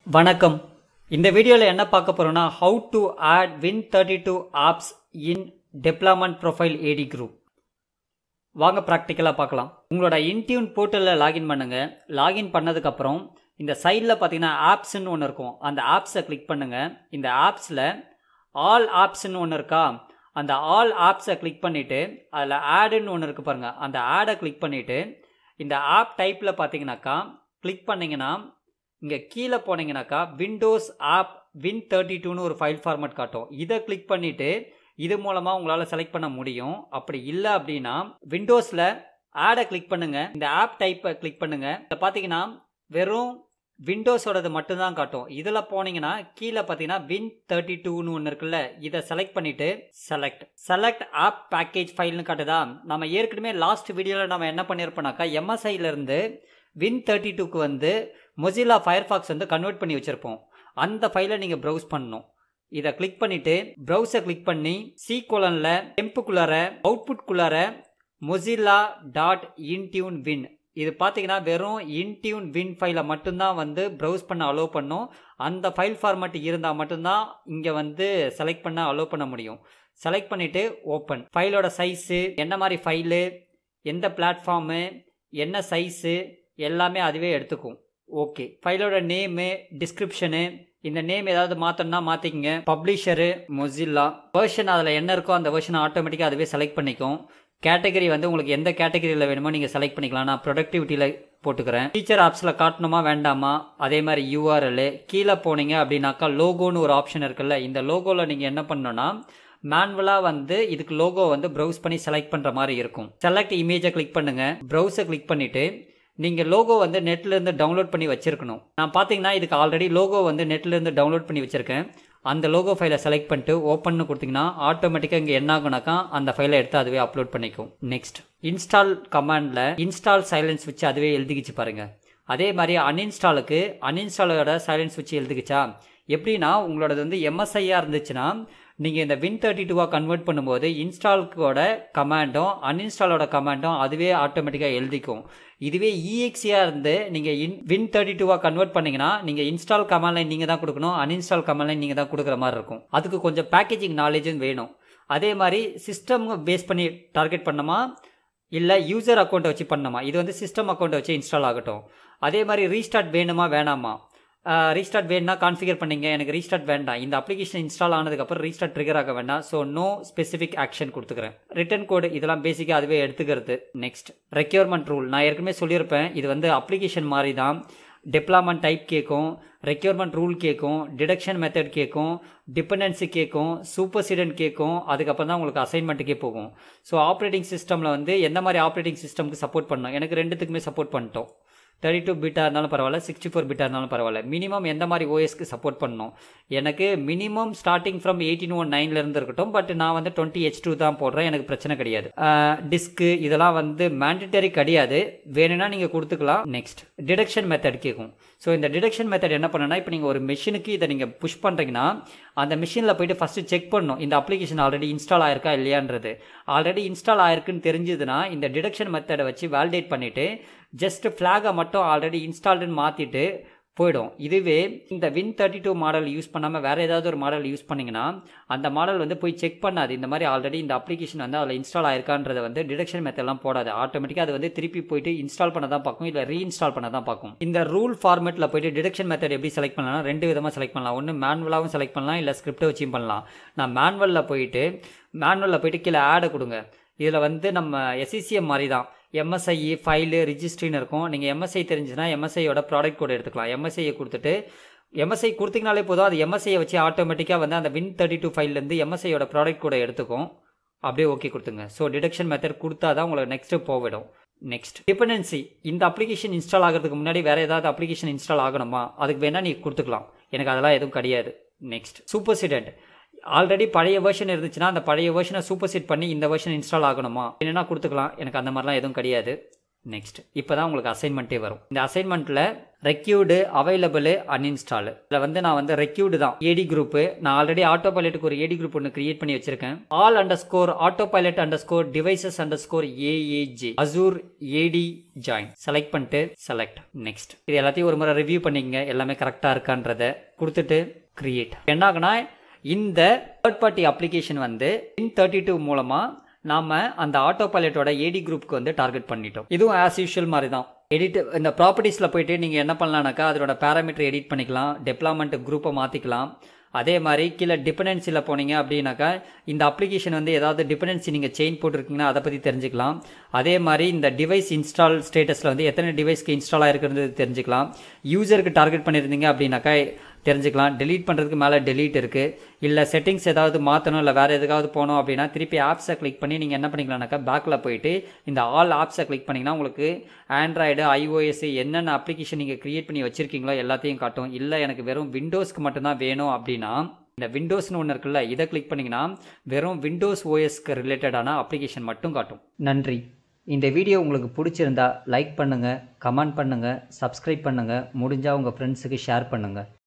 வணக்கம் இந்த வீடியோவில் என்ன பார்க்க போறோம்னா how to add win thirty two apps in deployment profile AD group வாங்க ப்ராக்டிக்கலாக பார்க்கலாம் உங்களோட இன்டியூன் போர்ட்டலில் லாகின் பண்ணுங்க லாகின் பண்ணதுக்கப்புறம் இந்த சைடில் பார்த்தீங்கன்னா ஆப்ஸ்ன்னு ஒன்று இருக்கும் அந்த ஆப்ஸை கிளிக் பண்ணுங்க இந்த ஆப்ஸில் ஆல் ஆப்ஸ்ன்னு ஒன்று இருக்கா அந்த ஆல் ஆப்ஸை கிளிக் பண்ணிவிட்டு அதில் ஆடுன்னு ஒன்று இருக்குது பாருங்கள் அந்த ஆடை கிளிக் பண்ணிவிட்டு இந்த ஆப் டைப்பில் பார்த்தீங்கன்னாக்கா கிளிக் பண்ணிங்கன்னா இங்கே கீழே போனீங்கன்னாக்கா விண்டோஸ் ஆப் வின் தேர்ட்டி டூன்னு ஒரு ஃபைல் ஃபார்மேட் காட்டும் இதை கிளிக் பண்ணிவிட்டு இது மூலமாக உங்களால் செலக்ட் பண்ண முடியும் அப்படி இல்லை அப்படின்னா விண்டோஸில் ஆடை கிளிக் பண்ணுங்கள் இந்த ஆப் டைப்பை கிளிக் பண்ணுங்கள் இதை பார்த்தீங்கன்னா வெறும் விண்டோஸோடது மட்டும்தான் காட்டும் இதில் போனீங்கன்னா கீழே பார்த்தீங்கன்னா வின் தேர்ட்டி டூன்னு ஒன்று இருக்குல்ல இதை செலக்ட் பண்ணிவிட்டு செலக்ட் செலக்ட் ஆப் பேக்கேஜ் ஃபைல்னு காட்டுதா நம்ம ஏற்கனவே லாஸ்ட் வீடியோவில் நம்ம என்ன பண்ணியிருப்போம்னாக்கா எம்எஸ்ஐலேருந்து வின் தேர்ட்டி டூக்கு வந்து மொசிலா ஃபயர்ஃபாக்ஸ் வந்து கன்வெர்ட் பண்ணி வச்சுருப்போம் அந்த ஃபைலை நீங்கள் ப்ரௌஸ் பண்ணணும் இதை கிளிக் பண்ணிவிட்டு ப்ரௌஸை கிளிக் பண்ணி சி கோலனில் டெம்புக்குள்ளார அவுட்புட்குள்ளார மொசிலா டாட் இன்டியூன் வின் இது பார்த்தீங்கன்னா வெறும் இன்டியூன் வின் ஃபைலை மட்டும்தான் வந்து ப்ரௌஸ் பண்ண அலோவ் பண்ணும் அந்த ஃபைல் ஃபார்மேட் இருந்தால் மட்டும்தான் இங்கே வந்து செலக்ட் பண்ண அலோவ் பண்ண முடியும் செலக்ட் பண்ணிவிட்டு ஓப்பன் ஃபைலோட சைஸு என்ன மாதிரி ஃபைலு எந்த பிளாட்ஃபார்மு என்ன சைஸு எல்லாமே அதுவே எடுத்துக்கும் ஓகே ஃபைலோட நேமு டிஸ்கிரிப்ஷனு இந்த நேம் ஏதாவது மாற்றணும்னா மாற்றிக்கங்க பப்ளிஷரு மொசில்லா வேர்ஷன் அதில் என்ன இருக்கோ அந்த வேர்ஷனை ஆட்டோமேட்டிக்காக அதுவே செலக்ட் பண்ணிக்கும் கேட்டகரி வந்து உங்களுக்கு எந்த கேட்டகரியில் வேணுமோ நீங்கள் செலக்ட் பண்ணிக்கலாம் நான் ப்ரொடக்டிவிட்டியில் போட்டுக்கிறேன் ஃபீச்சர் ஆப்ஸில் காட்டணுமா வேண்டாமா அதே மாதிரி யூஆர்எல் கீழே போனீங்க அப்படின்னாக்கா லோகோன்னு ஒரு ஆப்ஷன் இருக்குல்ல இந்த லோகோவில் நீங்கள் என்ன பண்ணணும்னா மேனுவலாக வந்து இதுக்கு லோகோ வந்து ப்ரௌஸ் பண்ணி செலக்ட் பண்ணுற மாதிரி இருக்கும் செலக்ட் இமேஜை கிளிக் பண்ணுங்கள் ப்ரௌஸை கிளிக் பண்ணிவிட்டு நீங்கள் லோகோ வந்து நெட்லேருந்து டவுன்லோட் பண்ணி வச்சுருக்கணும் நான் பார்த்தீங்கன்னா இதுக்கு ஆல்ரெடி லோகோ வந்து நெட்லேருந்து டவுன்லோட் பண்ணி வச்சுருக்கேன் அந்த லோகோ ஃபைலை செலக்ட் பண்ணிட்டு ஓப்பன்னு கொடுத்தீங்கன்னா ஆட்டோமேட்டிக்காக இங்கே என்ன ஆகுனாக்கா அந்த ஃபைலை எடுத்து அதுவே அப்லோட் பண்ணிக்கும் நெக்ஸ்ட் இன்ஸ்டால் கமாண்டில் இன்ஸ்டால் சைலன்ஸ் வச்சு அதுவே எழுதிக்கிச்சு பாருங்கள் அதே மாதிரி அன்இன்ஸ்டாலுக்கு அன்இன்ஸ்டாலோட சைலன்ஸ் வச்சு எழுதிக்கிச்சா எப்படின்னா உங்களோடது வந்து எம்எஸ்ஐயாக இருந்துச்சுன்னா நீங்கள் இந்த வின் தேர்ட்டி டூவாக கன்வெர்ட் பண்ணும்போது இன்ஸ்டால்க்கோட கமாண்டும் அன்இன்ஸ்டாலோட கமாண்டும் அதுவே ஆட்டோமேட்டிக்காக எழுதிக்கும் இதுவே இஎக்ஸியாக இருந்து நீங்கள் இன் வின் தேர்ட்டி டூவாக கன்வெர்ட் பண்ணிங்கன்னா நீங்கள் இன்ஸ்டால் கமாண்ட்லைன் நீங்கள் தான் கொடுக்கணும் அன்இன்ஸ்டால் கமாண்ட்லைன் நீங்கள் தான் கொடுக்குற மாதிரி இருக்கும் அதுக்கு கொஞ்சம் பேக்கேஜிங் நாலேஜும் வேணும் அதே மாதிரி சிஸ்டம் பேஸ் பண்ணி டார்கெட் பண்ணணுமா இல்லை யூசர் அக்கௌண்ட்டை வச்சு பண்ணணுமா இது வந்து சிஸ்டம் அக்கௌண்ட்டை வச்சு இன்ஸ்டால் ஆகட்டும் அதே மாதிரி ரீஸ்டார்ட் வேணுமா வேணாமா ரீஸ்டார்ட் வேணும்னா கான்ஃபிகர் பண்ணிங்க எனக்கு ரீஸ்டார்ட் வேண்டாம் இந்த அப்ளிகேஷன் இன்ஸ்டால் ஆனதுக்கப்புறம் ரீஸ்டார்ட் ட்ரிகர் ஆக வேண்டாம் ஸோ நோ ஸ்பெசிஃபிக் ஆக்ஷன் கொடுத்துக்கிறேன் ரிட்டர்ன் கோடு இதெல்லாம் பேசிக்காக அதுவே எடுத்துக்கிறது நெக்ஸ்ட் ரெக்யூர்மெண்ட் ரூல் நான் ஏற்கனவே சொல்லியிருப்பேன் இது வந்து அப்ளிகேஷன் மாதிரி தான் டெப்ளாய்மெண்ட் டைப் கேட்கும் ரெக்யூர்மெண்ட் ரூல் கேட்கும் டிடக்ஷன் மெத்தட் கேட்கும் டிபெண்டன்சி கேட்கும் சூப்பர்சிடென்ட் கேட்கும் அதுக்கப்புறம் தான் உங்களுக்கு அசைன்மெண்ட்டுக்கே போகும் ஸோ ஆப்ரேட்டிங் சிஸ்டமில் வந்து எந்த மாதிரி ஆப்ரேட்டிங் சிஸ்டம்க்கு சப்போர்ட் பண்ணணும் எனக்கு ரெண்டுத்துக்குமே சப்போர்ட் பண்ணிட்டோம் தேர்ட்டி டூ பிட்டா இருந்தாலும் பரவாயில்ல சிக்ஸ்டி ஃபோர் பிட்டா இருந்தாலும் பரவாயில்ல மினிமம் எந்த மாதிரி ஓஎஸ்க்கு சப்போர்ட் பண்ணணும் எனக்கு minimum starting from eighteen one நைன்லேருந்து இருக்கட்டும் பட் நான் வந்து டுவெண்ட்டி ஹெச் டூ தான் போடுறேன் எனக்கு பிரச்சனை கிடையாது டிஸ்க்கு இதெல்லாம் வந்து மேண்டிட்டரி கிடையாது வேணும்னா நீங்கள் கொடுத்துக்கலாம் நெக்ஸ்ட் டிடக்ஷன் மெத்தட் கேட்கும் ஸோ இந்த டிடக்ஷன் மெத்தட் என்ன பண்ணணும்னா இப்போ நீங்கள் ஒரு மிஷினுக்கு இதை நீங்கள் புஷ் பண்ணுறீங்கன்னா அந்த மிஷினில் போயிட்டு ஃபஸ்ட்டு செக் பண்ணணும் இந்த அப்ளிகேஷன் ஆல்ரெடி இன்ஸ்டால் ஆயிருக்கா இல்லையான்றது ஆல்ரெடி இன்ஸ்டால் ஆயிருக்குன்னு தெரிஞ்சதுன்னா இந்த டிடக்ஷன் மெத்தடை வச்சு வேலிடேட் பண்ணிவிட்டு ஜஸ்ட் ஃப்ளாகை மட்டும் ஆல்ரெடி இன்ஸ்டால்டுன்னு மாற்றிட்டு போயிடும் இதுவே இந்த win thirty two model use பண்ணாமல் வேறு ஏதாவது ஒரு மாடல் யூஸ் பண்ணிங்கன்னா அந்த மாடல் வந்து போய் செக் பண்ணாது இந்த மாதிரி ஆல்ரெடி இந்த அப்ளிகேஷன் வந்து அதில் இன்ஸ்டால் ஆயிருக்கான்றத வந்து டிடக்ஷன் மெத்தட்லாம் போடாது ஆட்டோமேட்டிக்காக அது வந்து திருப்பி போயிட்டு இன்ஸ்டால் பண்ண தான் பார்க்கும் இல்லை ரீஇன்ஸ்டால் பண்ண தான் பார்க்கும் இந்த ரூல் ஃபார்மேட்டில் போயிட்டு டிடக்ஷன் மெத்தட் எப்படி செலக்ட் பண்ணலாம் ரெண்டு விதமாக செலக்ட் பண்ணலாம் ஒன்று மேனுவலாகவும் செலக்ட் பண்ணலாம் இல்லை ஸ்கிரிப்டை வச்சும் பண்ணலாம் நான் மேனுவலில் போயிட்டு மேனுவலில் போயிட்டு கீழே ஆடை கொடுங்க இதில் வந்து நம்ம எஸ்இசிஎம் மாதிரி தான் எம்எஸ்ஐ ஃபைலு ரிஜிஸ்ட்ரின்னு இருக்கும் நீங்கள் எம்எஸ்ஐ தெரிஞ்சுன்னா எம்எஸ்ஐயோட ப்ராடக்ட் கோட் எடுத்துக்கலாம் எம்எஸ்ஐயை கொடுத்துட்டு எம்எஸ்ஐ கொடுத்தீங்கனாலே போதும் அது எம்எஸ்ஐயை வச்சு ஆட்டோமேட்டிக்காக வந்து அந்த வின் தேர்ட்டி டூ ஃபைல்லேருந்து எம்எஸ்ஐயோட ப்ராடக்ட் கோடை எடுத்துக்கும் அப்படியே ஓகே கொடுத்துங்க ஸோ டிடக்ஷன் மெத்தட் கொடுத்தா தான் உங்களுக்கு நெக்ஸ்ட்டு போவிடும் நெக்ஸ்ட் டிபெண்டன்சி இந்த அப்ளிகேஷன் இன்ஸ்டால் ஆகிறதுக்கு முன்னாடி வேறு ஏதாவது அப்ளிகேஷன் இன்ஸ்டால் ஆகணுமா அதுக்கு வேணால் நீங்கள் கொடுத்துக்கலாம் எனக்கு அதெல்லாம் எதுவும் கிடையாது நெக்ஸ்ட் சூப்பர்சிடென்ட் ஆல்ரெடி பழைய வெர்ஷன் இருந்துச்சுன்னா அந்த பழைய வெர்ஷனை சூப்பர் சீட் பண்ணி இந்த வெர்ஷன் இன்ஸ்டால் ஆகணுமா என்னென்னா கொடுத்துக்கலாம் எனக்கு அந்த மாதிரிலாம் எதுவும் கிடையாது நெக்ஸ்ட் இப்போ தான் உங்களுக்கு அசைன்மெண்ட்டே வரும் இந்த அசைன்மெண்ட்டில் ரெக்யூடு அவைலபிள் அன்இன்ஸ்டாலு இதில் வந்து நான் வந்து ரெக்யூடு தான் ஏடி குரூப்பு நான் ஆல்ரெடி ஆட்டோ பைலட்டுக்கு ஒரு ஏடி குரூப் ஒன்று கிரியேட் பண்ணி வச்சிருக்கேன் all underscore autopilot underscore devices underscore AAG Azure AD join select பண்ணிட்டு செலக்ட் நெக்ஸ்ட் இது எல்லாத்தையும் ஒரு முறை ரிவ்யூ பண்ணிக்கங்க எல்லாமே கரெக்டாக இருக்கான்றத கொடுத்துட்டு கிரியேட் என்ன ஆகுனா இந்த தேர்ட் பார்ட்டி அப்ளிகேஷன் வந்து இன் தேர்ட்டி டூ மூலமாக நாம் அந்த ஆட்டோ பைலட்டோட ஏடி குரூப்க்கு வந்து டார்கெட் பண்ணிட்டோம் இதுவும் ஆஸ் யூஷுவல் மாதிரி தான் எடிட் இந்த ப்ராப்பர்ட்டிஸில் போயிட்டு நீங்கள் என்ன பண்ணலாம்னாக்கா அதோட பேராமீட்டர் எடிட் பண்ணிக்கலாம் டெப்ளாய்மெண்ட் குரூப்பை மாற்றிக்கலாம் அதே மாதிரி கீழே டிபெண்டன்சியில் போனீங்க அப்படின்னாக்கா இந்த அப்ளிகேஷன் வந்து ஏதாவது டிபெண்டன்சி நீங்கள் செயின் போட்டிருக்கீங்கன்னா அதை பற்றி தெரிஞ்சுக்கலாம் அதே மாதிரி இந்த டிவைஸ் இன்ஸ்டால் ஸ்டேட்டஸில் வந்து எத்தனை டிவைஸ்க்கு இன்ஸ்டால் ஆகிருக்கிறது தெரிஞ்சுக்கலாம் யூசருக்கு டார்கெட் பண்ணியிருந்தீங்க அப்படின்னாக்கா தெரிஞ்சுக்கலாம் டெலீட் பண்ணுறதுக்கு மேலே டெலீட் இருக்குது இல்லை செட்டிங்ஸ் ஏதாவது மாற்றணும் இல்லை வேறு எதுக்காவது போகணும் அப்படின்னா திருப்பி ஆப்ஸை கிளிக் பண்ணி நீங்கள் என்ன பண்ணிக்கலாம்னாக்கா பேக்கில் போயிட்டு இந்த ஆல் ஆப்ஸை கிளிக் பண்ணிங்கன்னா உங்களுக்கு ஆண்ட்ராய்டு ஐஓஎஸ் என்னென்ன அப்ளிகேஷன் நீங்கள் க்ரியேட் பண்ணி வச்சுருக்கீங்களோ எல்லாத்தையும் காட்டும் இல்லை எனக்கு வெறும் விண்டோஸ்க்கு மட்டும்தான் வேணும் அப்படின்னா இந்த விண்டோஸ்னு ஒன்று இருக்குல்ல இதை கிளிக் பண்ணிங்கன்னா வெறும் விண்டோஸ் ஓஎஸ்க்கு ரிலேட்டடான அப்ளிகேஷன் மட்டும் காட்டும் நன்றி இந்த வீடியோ உங்களுக்கு பிடிச்சிருந்தா லைக் பண்ணுங்கள் கமெண்ட் பண்ணுங்கள் சப்ஸ்கிரைப் பண்ணுங்கள் முடிஞ்சால் உங்கள் ஃப்ரெண்ட்ஸுக்கு ஷேர் பண்ணுங்கள்